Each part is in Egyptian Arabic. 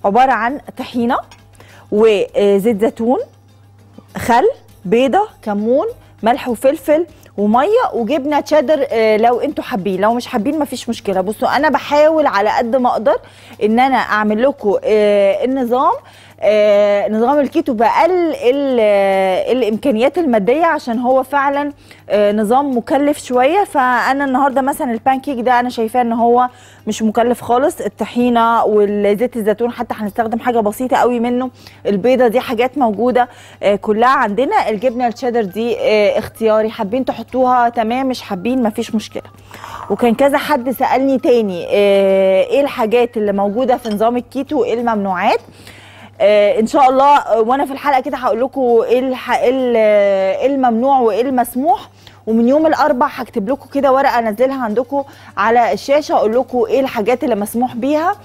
عباره عن طحينه وزيت زيتون خل بيضه كمون ملح وفلفل وميه وجبنه تشيدر آه، لو انتوا حابين لو مش حابين مفيش مشكله بصوا انا بحاول على قد ما اقدر ان انا اعمل لكم آه، النظام آه، نظام الكيتو باقل ال- آه، الامكانيات الماديه عشان هو فعلا آه، نظام مكلف شويه فانا النهارده مثلا البانكيك ده انا شايفاه ان هو مش مكلف خالص الطحينه والزيت الزيتون حتى هنستخدم حاجه بسيطه قوي منه البيضه دي حاجات موجوده آه، كلها عندنا الجبنه الشيدر دي آه، اختياري حابين تحطوها تمام مش حابين مفيش مشكله وكان كذا حد سالني تاني آه، ايه الحاجات اللي موجوده في نظام الكيتو وايه الممنوعات آه ان شاء الله آه، وانا في الحلقه كده هقول لكم ايه الح- إيه ال- إيه الممنوع وايه المسموح ومن يوم الاربع هكتب لكم كده ورقه انزلها عندكم على الشاشه اقول لكم ايه الحاجات اللي مسموح بيها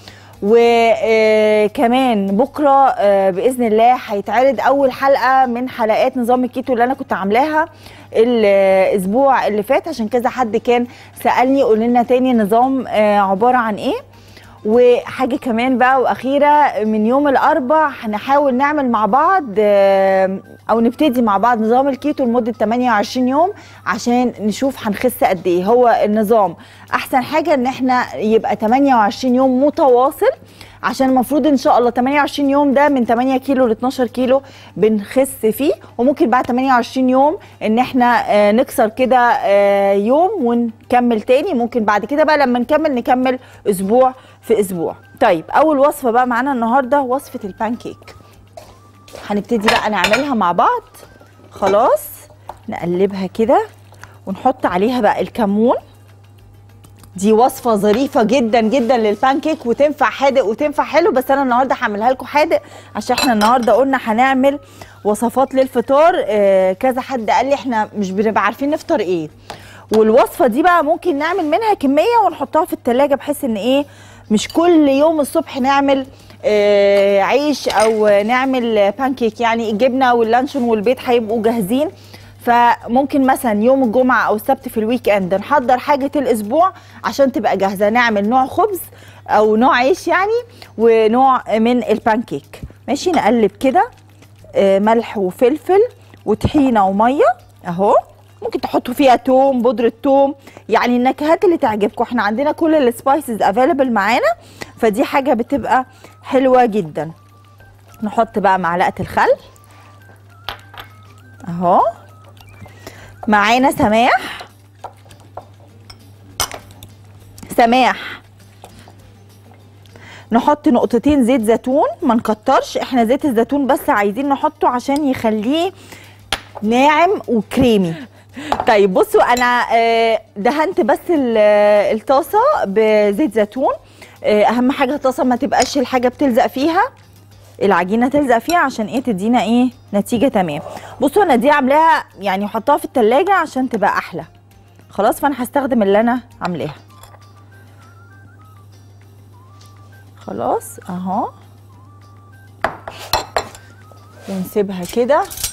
وكمان بكره آه، باذن الله هيتعرض اول حلقه من حلقات نظام الكيتو اللي انا كنت عاملاها الاسبوع اللي فات عشان كذا حد كان سالني قول لنا تاني نظام آه، عباره عن ايه وحاجه كمان بقى واخيره من يوم الاربع هنحاول نعمل مع بعض آه، او نبتدي مع بعض نظام الكيتو لمده 28 يوم عشان نشوف هنخس قد ايه هو النظام احسن حاجه ان احنا يبقى 28 يوم متواصل عشان المفروض ان شاء الله 28 يوم ده من 8 كيلو ل 12 كيلو بنخس فيه وممكن بعد 28 يوم ان احنا آه، نكسر كده آه، يوم ونكمل تاني ممكن بعد كده بقى لما نكمل نكمل اسبوع في اسبوع طيب اول وصفه بقى معانا النهارده وصفه البانكيك هنبتدي بقى نعملها مع بعض خلاص نقلبها كده ونحط عليها بقى الكمون دي وصفة ظريفة جدا جدا للبانكيك وتنفع حادق وتنفع حلو بس انا النهارده هعملها لكم حادق عشان احنا النهارده قلنا هنعمل وصفات للفطار آه كذا حد قال لي احنا مش بنبقى عارفين نفطر ايه والوصفة دي بقى ممكن نعمل منها كمية ونحطها في التلاجة بحيث ان ايه مش كل يوم الصبح نعمل آه عيش او نعمل بانكيك يعني الجبنة واللانشون والبيض هيبقوا جاهزين فممكن مثلا يوم الجمعة أو السبت في الويك إند نحضر حاجة الأسبوع عشان تبقى جاهزة نعمل نوع خبز أو نوع عيش يعني ونوع من البانكيك ماشي نقلب كده آه، ملح وفلفل وطحينة ومية أهو ممكن تحطوا فيها توم بودرة توم يعني النكهات اللي تعجبكم احنا عندنا كل السبايسز افيلبل معانا فدي حاجة بتبقى حلوة جدا نحط بقى معلقة الخل اهو معانا سماح سماح نحط نقطتين زيت زيتون ما نكترش احنا زيت الزيتون بس عايزين نحطه عشان يخليه ناعم وكريمي طيب بصوا انا آه، دهنت بس ال- آه، الطاسه بزيت زيتون آه، اهم حاجه الطاسه ما تبقاش الحاجه بتلزق فيها العجينه تلزق فيها عشان ايه تدينا ايه نتيجه تمام بصوا انا دي عاملاها يعني احطها في التلاجة عشان تبقى احلى خلاص فانا هستخدم اللي انا عاملاها خلاص اهو ونسيبها كده